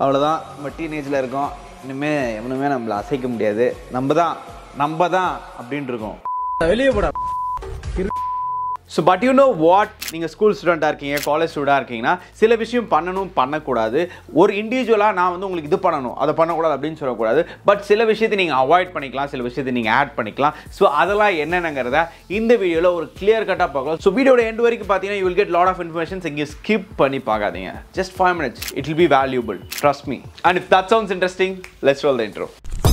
அவ்வளோதான் நம்ம டீனேஜில் இருக்கோம் இனிமேல் எவனுமே நம்மளை அசைக்க முடியாது நம்ம தான் நம்ம தான் அப்படின்ட்டு இருக்கோம் வெளியே போடா so but you know what நீங்கள் ஸ்கூல் ஸ்டூடெண்ட்டாக இருக்கீங்க காலேஜ் ஸ்டூடெண்டாக இருக்கீங்கன்னா சில விஷயம் பண்ணணும் பண்ணக்கூடாது ஒரு இண்டிவிஜுவலாக நான் வந்து உங்களுக்கு இது பண்ணணும் அதை பண்ணக்கூடாது அப்படின்னு சொல்லக்கூடாது பட் சில விஷயத்தை நீங்கள் அவாய்ட் பண்ணிக்கலாம் சில விஷயத்தை நீங்கள் ஆட் பண்ணிக்கலாம் ஸோ அதெல்லாம் என்னென்னங்கிறத இந்த வீடியோவில் ஒரு கிளியர் கட்டாக பார்க்கலாம் ஸோ வீடியோட எண்ட் வரைக்கும் பார்த்தீங்கன்னா you will get lot of informations இங்கே ஸ்கிப் பண்ணி பார்க்காதீங்க just five minutes it will be valuable trust me and if that sounds interesting let's roll the intro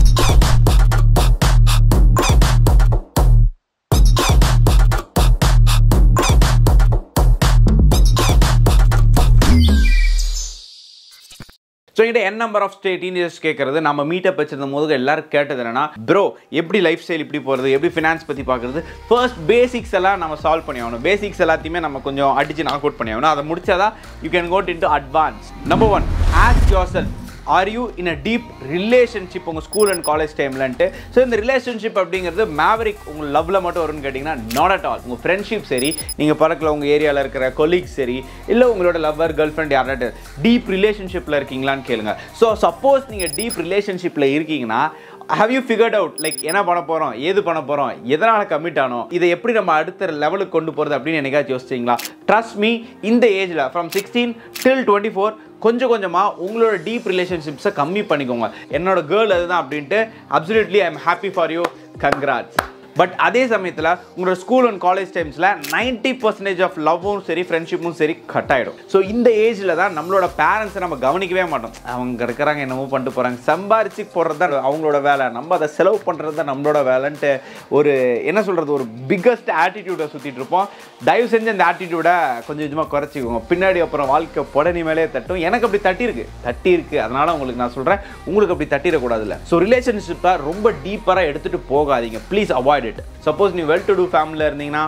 so என்கிட்ட என் நம்பர் ஆஃப் ஸ்டே டீனேஜர்ஸ் கேட்கறது நம்ம meetup வச்சிருந்த போது எல்லாரும் கேட்டது என்னன்னா ப்ரோ எப்படி லைஃப் ஸ்டைல் இப்படி போகிறது எப்படி ஃபினான்ஸ் பற்றி பார்க்குறது ஃபர்ஸ்ட் பேசிக்ஸ் எல்லாம் நம்ம சால்வ் பண்ணி ஆகணும் பேசிக்ஸ் எல்லாத்தையுமே நம்ம கொஞ்சம் அடிச்சு நாக் அவுட் பண்ணி ஆகணும் அதை முடிச்சாதான் you can get in to advance number one ask yourself are you in a deep relationship உங்கள் ஸ்கூல் அண்ட் காலேஜ் டைம்லன்ட்டு ஸோ இந்த ரிலேஷன்ஷிப் அப்படிங்கிறது மேவரிக் உங்கள் லவ்வில் மட்டும் வரும்னு கேட்டிங்கன்னா நாட் அட் ஆல் உங்கள் ஃப்ரெண்ட்ஷிப் சரி நீங்கள் பறக்கல உங்கள் ஏரியாவில் இருக்கிற கொலீக்ஸ் சரி இல்லை உங்களோட லவ்வர் கேர்ள் ஃப்ரெண்ட் யாராட்டு டீப் ரிலேஷன்ஷிப்பில் இருக்கீங்களான்னு கேளுங்க ஸோ சப்போஸ் நீங்கள் டீப் ரிலேஷன்ஷிப்பில் இருக்கீங்கன்னா how you figured out like என்ன பண்ண போகிறோம் ஏது பண்ண போகிறோம் எதனால் கமிட் ஆனோம் இதை எப்படி நம்ம அடுத்த லெவலுக்கு கொண்டு போகிறது அப்படின்னு என்னைக்காச்சும் யோசிச்சிங்களா ட்ரஸ்ட் மீ இந்த ஏஜில் from sixteen till twenty four கொஞ்சம் கொஞ்சமாக உங்களோட டீப் ரிலேஷன்ஷிப்ஸை கம்மி பண்ணிக்கோங்க என்னோட கேர்ள் அதுதான் அப்படின்ட்டு absolutely I am happy for you congrats but அதே சமயத்தில் உங்களோட ஸ்கூல் அண்ட் காலேஜ் டைம்ஸில் நைன்ட்டி பர்சன்டேஜ் ஆஃப் லவ்வும் சரி ஃப்ரெண்ட்ஷிப்பும் சரி கட் ஆகிடும் ஸோ இந்த ஏஜில் தான் நம்மளோட பேரண்ட்ஸை நம்ம கவனிக்கவே மாட்டோம் அவங்க இருக்கிறாங்க என்னமோ பண்ணிட்டு போகிறாங்க சம்பாரிச்சு போடுறது தான் அவங்களோட வேலை நம்ம அதை செலவு பண்ணுறது தான் நம்மளோட வேலைன்ட்டு ஒரு என்ன சொல்கிறது ஒரு பிக்கஸ்ட் ஆட்டிடியூடை சுற்றிட்டு இருப்போம் தயவு செஞ்சு அந்த ஆட்டிடியூடை கொஞ்சம் கொஞ்சமாக குறைச்சிக்கோங்க பின்னாடி அப்புறம் வாழ்க்கை புடனி மேலே தட்டும் எனக்கு அப்படி தட்டி இருக்கு தட்டி இருக்கு அதனால உங்களுக்கு நான் சொல்கிறேன் உங்களுக்கு அப்படி தட்டிடக்கூடாதுல்ல ஸோ ரிலேஷன்ஷிப்பை ரொம்ப டீப்பராக எடுத்துகிட்டு போகாதீங்க ப்ளீஸ் அவாய்ட் இட் சப்போஸ் நீ வெல் டு டூ ஃபேமிலியில் இருந்தீங்கன்னா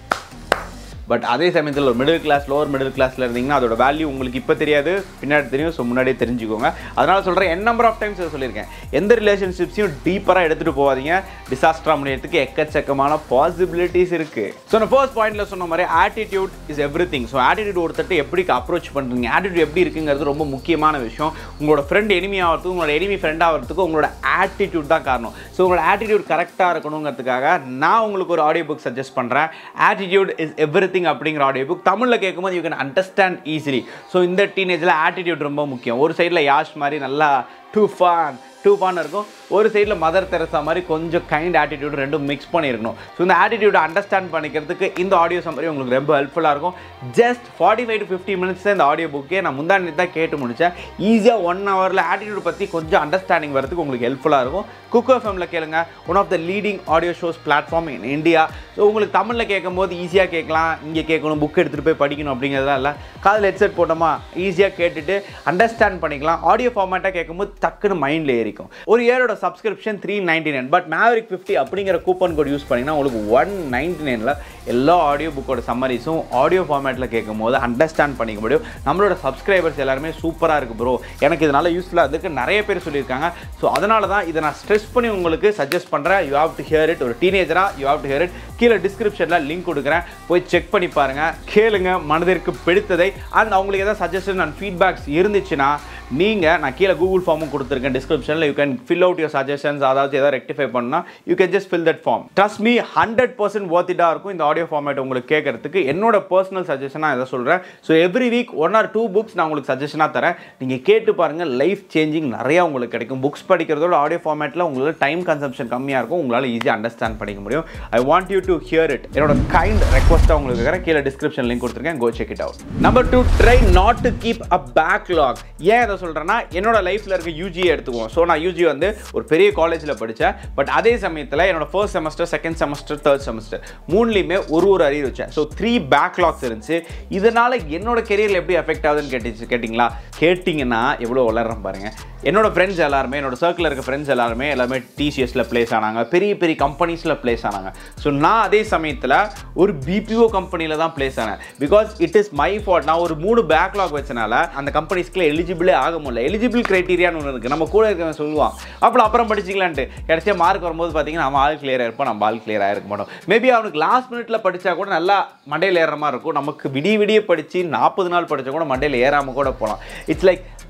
பட் அதே சமயத்தில் ஒரு மிடில் கிளாஸ் லோவர் மிடில் கிளாஸில் இருந்தீங்கன்னா அதோட வேல்யூ உங்களுக்கு இப்போ தெரியாது பின்னாடி தெரியும் ஸோ முன்னாடியே தெரிஞ்சுக்கோங்க அதனால் சொல்கிறேன் என் நம்பர் ஆஃப் டைம்ஸ் இதை சொல்லியிருக்கேன் எந்த ரிலேஷன்ஷிப்ஸையும் டீப்பராக எடுத்துகிட்டு போகாதீங்க டிசாஸ்டராக முடியறதுக்கு எக்கச்சக்கமான பாசிபிலிட்டிஸ் இருக்குது ஸோ நான் ஃபர்ஸ்ட் பாயிண்ட்டில் சொன்ன மாதிரி attitude is everything so attitude ஒருத்தட்டு எப்படி அப்ரோச் பண்ணுறீங்க ஆட்டிடியூட் எப்படி இருக்குங்கிறது ரொம்ப முக்கியமான விஷயம் உங்களோட ஃப்ரெண்ட் எனிமி ஆகிறதுக்கு உங்களோட எனிமி ஃப்ரெண்ட் ஆகிறதுக்கு உங்களோட ஆட்டிடியூட் தான் காரணம் ஸோ உங்களோட ஆட்டிடியூட் கரெக்டாக இருக்கணுங்கிறதுக்காக நான் உங்களுக்கு ஒரு ஆடியோ புக் சஜஸ்ட் பண்ணுறேன் ஆட்டிடியூட் இஸ் எவ்ரி திங் அப்படிங்கிற ஆடியோ புக் தமிழில் கேட்கும்போது you can understand easily so இந்த டீனேஜில் ஆட்டிடியூட் ரொம்ப முக்கியம் ஒரு சைடில் யாஷ் மாதிரி நல்லா டூ ஃபான் டூ ஃபான் இருக்கும் ஒரு சைடில் மதர் தெரசா மாதிரி கொஞ்சம் கைண்ட் ஆட்டிடியூட் ரெண்டும் மிக்ஸ் பண்ணியிருக்கணும் ஸோ இந்த ஆட்டிடியூடை அண்டர்ஸ்டாண்ட் பண்ணிக்கிறதுக்கு இந்த ஆடியோ சம்மரி உங்களுக்கு ரொம்ப ஹெல்ப்ஃபுல்லாக இருக்கும் just forty five to fifty minutes இந்த ஆடியோ புக்கே நான் முந்தாண்டி தான் கேட்டு முடித்தேன் ஈஸியாக ஒன் ஹவரில் ஆட்டிடியூட் பற்றி கொஞ்சம் அண்டர்ஸ்டாண்டிங் வரதுக்கு உங்களுக்கு ஹெல்ப்ஃபுல்லாக இருக்கும் குக்கோ எஃப்எம்மில் கேளுங்க one of the leading audio shows platform in India so உங்களுக்கு தமிழில் கேட்கும் போது ஈஸியாக கேட்கலாம் இங்கே கேட்கணும் புக் எடுத்துகிட்டு போய் படிக்கணும் அப்படிங்கிறதெல்லாம் இல்லை காதில் ஹெட்செட் போட்டோமா ஈஸியாக கேட்டுட்டு அண்டர்ஸ்டாண்ட் பண்ணிக்கலாம் ஆடியோ ஃபார்மேட்டாக கேட்கும்போது டக்குன்னு மைண்டில் ஏறிக்கும் ஒரு இயரோட subscription three ninety nine but Maverick fifty அப்படிங்கிற கூப்பன் கோட் யூஸ் பண்ணிங்கன்னா உங்களுக்கு ஒன் நைன்டி நைனில் எல்லா ஆடியோ புக்கோட சம்மரிஸும் ஆடியோ ஃபார்மேட்டில் கேட்கும் போது அண்டர்ஸ்டாண்ட் பண்ணிக்க முடியும் நம்மளோட சப்ஸ்கிரைபர்ஸ் எல்லாருமே சூப்பராக இருக்குது ப்ரோ எனக்கு இதனால் யூஸ்ஃபுல்லாக இருக்கு நிறைய பேர் சொல்லியிருக்காங்க ஸோ அதனால தான் இதை நான் ஸ்ட்ரெஸ் பண்ணி உங்களுக்கு சஜஸ்ட் பண்ணுறேன் you have to hear it ஒரு டீனேஜராக you have to hear it கீழே டிஸ்கிரிப்ஷனில் லிங்க் கொடுக்குறேன் போய் செக் பண்ணி பாருங்கள் கேளுங்க மனதிற்கு பிடித்ததை அண்ட் அவங்களுக்கு ஏதாவது சஜஷன் அண்ட் ஃபீட்பேக்ஸ் இருந்துச்சுன்னா நீங்கள் நான் கீழே கூகுள் ஃபார்மும் கொடுத்துருக்கேன் டிஸ்கிரிப்ஷனில் you can fill out your suggestions அதாவது ஏதாவது ரெக்டிஃபை பண்ணால் you can just fill that form trust me hundred percent worth இட்டாக இருக்கும் இந்த ஆடியோ ஃபார்மேட் உங்களுக்கு கேட்கறதுக்கு என்னோட பர்சனல் சஜஷனாக இதை சொல்கிறேன் so every week one or two books நான் உங்களுக்கு சஜஷனாக தரேன் நீங்கள் கேட்டு பாருங்கள் லைஃப் சேஞ்சிங் நிறையா உங்களுக்கு கிடைக்கும் புக்ஸ் படிக்கிறதோட ஆடியோ ஃபார்மேட்டில் உங்களுக்கு டைம் கன்சம்ஷன் கம்மியாக இருக்கும் உங்களால் ஈஸியாக அண்டர்ஸ்டாண்ட் பண்ணிக்க முடியும் I want you to hear it என்னோட கைண்ட் ரெக்வஸ்ட்டாக உங்களுக்கு இருக்கிற கீழே டிஸ்கிரிப்ஷன் லிங்க் கொடுத்துருக்கேன் go check it out number two try not to keep a backlog ஏன் இதை சொல்கிறேன்னா என்னோட லைஃப்பில் இருக்க யூஜி எடுத்துக்குவோம் ஸோ நான் யூஜி வந்து ஒரு பெரிய காலேஜில் படித்தேன் பட் அதே சமயத்தில் என்னோட first semester second semester third semester மூணுலேயுமே ஒரு ஒரு அரியர் வச்சேன் ஸோ த்ரீ பேக்லாக்ஸ் இருந்துச்சு இதனால் என்னோட கெரியரில் எப்படி எஃபெக்ட் ஆகுதுன்னு கேட்டுச்சு கேட்டிங்களா கேட்டிங்கன்னா எவ்வளோ வளர்றேன் பாருங்கள் என்னோட ஃப்ரெண்ட்ஸ் எல்லாருமே என்னோட சர்க்கிளில் இருக்க ஃப்ரெண்ட்ஸ் எல்லாருமே எல்லாமே டிசிஎஸில் ப்ளேஸ் ஆனாங்க பெரிய பெரிய கம்பெனிஸில் ப்ளேஸ் ஆனாங்க ஸோ நான் அதே சமயத்தில் ஒரு பிபிஓ கம்பெனியில் தான் ப்ளேஸ் ஆனேன் because it is my fault நான் ஒரு மூணு பேக்லாக் வச்சனால அந்த கம்பெனிஸ்க்குள்ள எலிஜிபிளே ஆக முடியல எலிஜிபிள் கிரைட்டீரியான்னு ஒன்று இருக்குது நம்ம கூட இருக்கிறவன் சொல்லுவான் அப்புறம் அப்புறம் படிச்சிக்கலான்ட்டு கிடைச்ச மார்க் வரும்போது பார்த்தீங்கன்னா நம்ம ஆள் கிளியர் இருப்போம் நம்ம ஆள் கிளியர் ஆகிருக்க மாட்டோம் மேபி அவனுக்கு லாஸ்ட் மினிட்ல படித்தா கூட நல்லா மண்டையில் ஏறுற மாதிரி இருக்கும் நமக்கு விடிய விடிய படித்து நாற்பது நாள் படித்தா கூட மண்டையில் ஏறாமல் கூட போகலாம் இட்ஸ் லைக்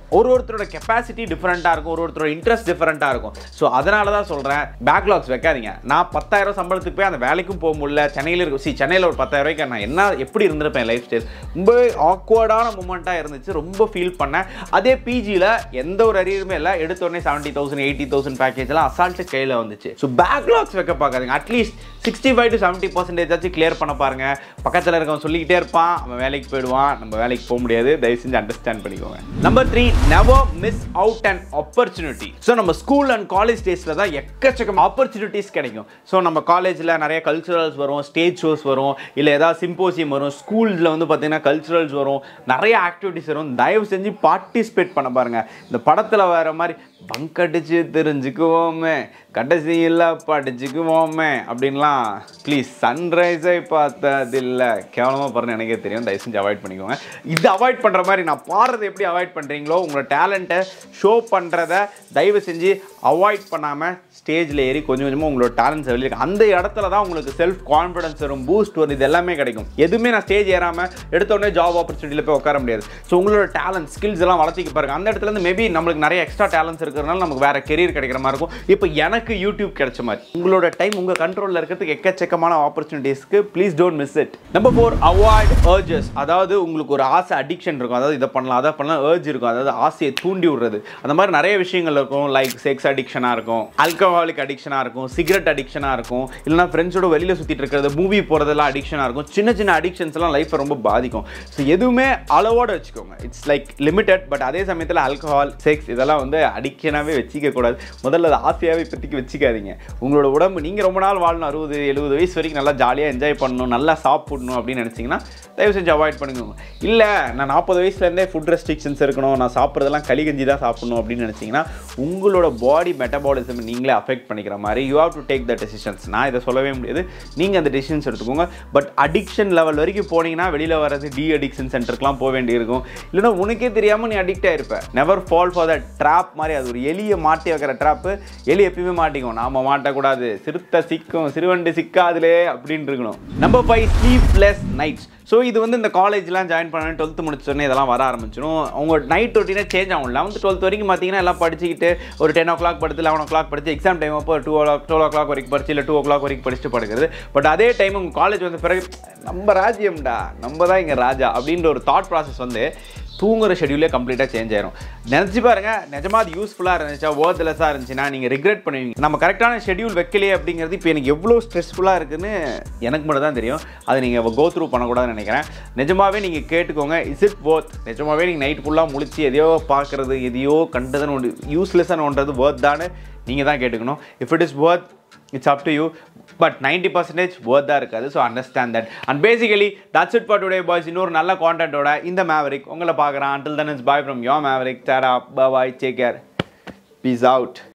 ஒரு ஒருத்தரோட கெப்பாசிட்டி டிஃப்ரெண்ட்டாக இருக்கும் ஒரு ஒருத்தரோட இன்ட்ரெஸ்ட் டிஃப்ரெண்ட்டாக இருக்கும் ஸோ அதனால தான் சொல்கிறேன் பேக்லாக்ஸ் வைக்காதீங்க நான் பத்தாயிரம் சம்பளத்துக்கு போய் அந்த வேலைக்கும் போக முடியல சென்னையில் இருக்கும் சி சென்னையில் ஒரு பத்தாயிரம் ரூபாய்க்கு நான் என்ன எப்படி இருந்திருப்பேன் லைஃப் ஸ்டைல் ரொம்பவே ஆக்வர்டான மூமெண்ட்டாக இருந்துச்சு ரொம்ப ஃபீல் பண்ணேன் அதே பிஜியில் எந்த ஒரு அரியருமே இல்லை எடுத்த உடனே செவன்ட்டி தௌசண்ட் எயிட்டி தௌசண்ட் பேக்கேஜ்லாம் அசால்ட்டு கையில் வந்துச்சு ஸோ பேக்லாக்ஸ் வைக்க பார்க்காதீங்க at least sixty five to seventy percentage ஆச்சு கிளியர் பண்ண பாருங்க பக்கத்தில் இருக்கவன் சொல்லிக்கிட்டே இருப்பான் அவன் வேலைக்கு போயிடுவான் நம்ம வேலைக்கு போக முடியாது தயவு செஞ்சு அண்டர்ஸ்டாண்ட் பண்ணிக்கோங்க number three never miss out and opportunity so நம்ம ஸ்கூல் அண்ட் காலேஜ் டேஸில் தான் எக்கச்சக்கம் ஆப்பர்ச்சுனிட்டிஸ் கிடைக்கும் ஸோ நம்ம காலேஜில் நிறைய கல்ச்சுரல்ஸ் வரும் ஸ்டேஜ் ஷோஸ் வரும் இல்லை ஏதாவது சிம்போசியம் வரும் ஸ்கூல்ஸில் வந்து பார்த்தீங்கன்னா கல்ச்சுரல்ஸ் வரும் நிறைய ஆக்டிவிட்டிஸ் வரும் தயவு செஞ்சு பார்ட்டிசிபேட் பண்ண பாருங்க இந்த படத்தில் வர மாதிரி பங்க் அடிச்சு தெரிஞ்சுக்குவோமே கடைசியில் படிச்சுக்குவோமே அப்படின்லாம் ப்ளீஸ் சன்ரைஸை பார்த்ததில்லை கேவலமாக பாருன்னு எனக்கே தெரியும் தயவு செஞ்சு அவாய்ட் பண்ணிக்கோங்க இது அவாய்ட் பண்ணுற மாதிரி நான் பாடுறதை எப்படி அவாய்ட் பண்ணுறீங்களோ உங்களோட டேலண்ட்டை ஷோ பண்ணுறத தயவு செஞ்சு அவாய்ட் பண்ணாமல் ஸ்டேஜில் ஏறி கொஞ்சம் கொஞ்சமாக உங்களோட டேலண்ட்ஸ் வெளியே அந்த இடத்துல தான் உங்களுக்கு செல்ஃப் கான்ஃபிடன்ஸ் வரும் பூஸ்ட் வரும் இது எல்லாமே கிடைக்கும் எதுவுமே நான் ஸ்டேஜ் ஏறாமல் எடுத்த உடனே ஜாப் ஆப்பர்ச்சுனிட்டியில் போய் உட்கார முடியாது ஸோ உங்களோட டேலண்ட் ஸ்கில்ஸ் எல்லாம் வளர்த்திக்க பாருங்க அந்த இடத்துல இருந்து மேபி நம்மளுக்கு நிறைய எக்ஸ்ட்ரா டேலண்ட்ஸ் இருக்கிறதுனால நமக்கு வேற கெரியர் கிடைக்கிற மாதிரி இருக்கும் இப்போ எனக்கு யூடியூப் கிடைச்ச மாதிரி உங்களோட டைம் உங்கள் கண்ட்ரோலில் இருக்கிறதுக்கு எக்கச்சக்கமான ஆப்பர்ச்சுனிட்டிஸ்க்கு please don't miss it number four avoid urges அதாவது உங்களுக்கு ஒரு ஆசை அடிக்ஷன் இருக்கும் அதாவது இதை பண்ணலாம் அதை பண்ணலாம் ஏர்ஜ் இருக்கும் அதாவது ஆசையை தூண்டி விடுறது அந்த மாதிரி நிறைய விஷயங்கள் இருக்கும் லைக் செக்ஸ் அடிக்ஷனாக இருக்கும் ஆல்கஹாலிக் அடிக்ஷனாக இருக்கும் சிகரெட் அடிக்ஷனாக இருக்கும் இல்லைனா ஃப்ரெண்ட்ஸோட வெளியில் சுற்றிட்டு இருக்கிறது மூவி போகிறதெல்லாம் அடிக்ஷனாக இருக்கும் சின்ன சின்ன அடிக்ஷன்ஸ்லாம் லைஃப்பை ரொம்ப பாதிக்கும் ஸோ எதுவுமே அளவோடு வச்சுக்கோங்க இட்ஸ் லைக் லிமிட்டட் பட் அதே சமயத்தில் ஆல்கஹால் செக்ஸ் இதெல்லாம் வந்து அடிக்ஷனாகவே வச்சிக்க கூடாது முதல்ல அதை ஆசையாகவே இப்போதைக்கு வச்சுக்காதீங்க உங்களோட உடம்பு நீங்கள் ரொம்ப நாள் வாழணும் அறுபது எழுபது வயசு வரைக்கும் நல்லா ஜாலியாக என்ஜாய் பண்ணணும் நல்லா சாப்பிடணும் அப்படின்னு நினச்சிங்கன்னா தயவு செஞ்சு அவாய்ட் பண்ணிக்கோங்க இல்லை நான் நாற்பது வயசுலேருந்தே ஃபுட் ரெஸ்ட்ரிக்ஷன்ஸ் இருக்கணும் நான் சாப்பிட்றதெல்லாம் களி கஞ்சி தான் சாப்பிடணும் அப்படின்னு நினச்சிங்கன்னா உங்களோட பாடி மெட்டபாலிசம் நீங்களே அஃபெக்ட் பண்ணிக்கிற மாதிரி you have to take the decisions நான் இதை சொல்லவே முடியாது நீங்கள் அந்த டெசிஷன்ஸ் எடுத்துக்கோங்க பட் அடிக்ஷன் லெவல் வரைக்கும் போனீங்கன்னா வெளியில் வர்றது டி அடிக்ஷன் சென்டருக்குலாம் போக வேண்டியிருக்கும் இல்லைன்னா உனக்கே தெரியாமல் நீ அடிக்ட் ஆயிருப்ப never fall for the trap மாதிரி அது ஒரு எலியை மாட்டி வைக்கிற ட்ராப்பு எலி எப்பயுமே மாட்டிக்கும் நாம மாட்டக்கூடாது சிறுத்தை சிக்கும் சிறுவண்டு சிக்காதுலே அப்படின்னு இருக்கணும் number five sleepless nights so இது வந்து இந்த காலேஜ்லாம் ஜாயின் பண்ண டுவெல்த்து முடிச்சோடனே இதெல்லாம் வர ஆரம்பிச்சிடும் அவங்க நைட் ரொட்டீனே சேஞ்ச் ஆகும் லெவன்த் டுவெல்த் வரைக்கும் பார்த்தீங்கன்னா எல்லாம் படிச்சுக்கிட்டு ஒரு டென் ஓ கிளாக் படுத்து லெவன் ஓ கிளாக் படிச்சு எக்ஸாம் டைம் அப்போ two o twelve o'clock வரைக்கும் படிச்சு இல்லை டூ ஓ கிளாக் வரைக்கும் படிச்சுட்டு படுக்கிறது பட் அதே டைம் உங்கள் காலேஜ் வந்த பிறகு நம்ம ராஜ்யம்டா நம்ம தான் இங்கே ராஜா அப்படின்ற ஒரு தாட் ப்ராசஸ் வந்து தூங்குற ஷெடியூலே கம்ப்ளீட்டாக சேஞ்ச் ஆயிரும் நினச்சி பாருங்க நிஜமா அது யூஸ்ஃபுல்லாக இருந்துச்சா ஒர்த்லெஸ்ஸாக இருந்துச்சுன்னா நீங்கள் ரிக்ரெட் பண்ணுவீங்க நம்ம கரெக்டான ஷெடியூல் வைக்கலையே அப்படிங்கிறது இப்போ எனக்கு எவ்வளோ ஸ்ட்ரெஸ்ஃபுல்லாக இருக்குன்னு எனக்கு மட்டும் தான் தெரியும் அதை நீங்கள் கோ த்ரூ பண்ணக்கூடாதுன்னு நினைக்கிறேன் நிஜமாவே நீங்கள் கேட்டுக்கோங்க இஸ் இட் ஒர்த் நிஜமாவே நீங்கள் நைட் ஃபுல்லாக முழிச்சு எதையோ பார்க்குறது எதையோ கண்டதுன்னு ஒன்று யூஸ்லெஸ்ஸான ஒன்றது ஒர்த் தானே நீங்கள் தான் கேட்டுக்கணும் if it is worth it's up to you but ninety percentage worth தான் இருக்காது so understand that and basically that's it for today boys இன்னொரு நல்ல கான்டென்ட்டோட இந்த மேவரிக் உங்களை பார்க்குறேன் until then is boy from yo Maverick டேரா bye take care peace out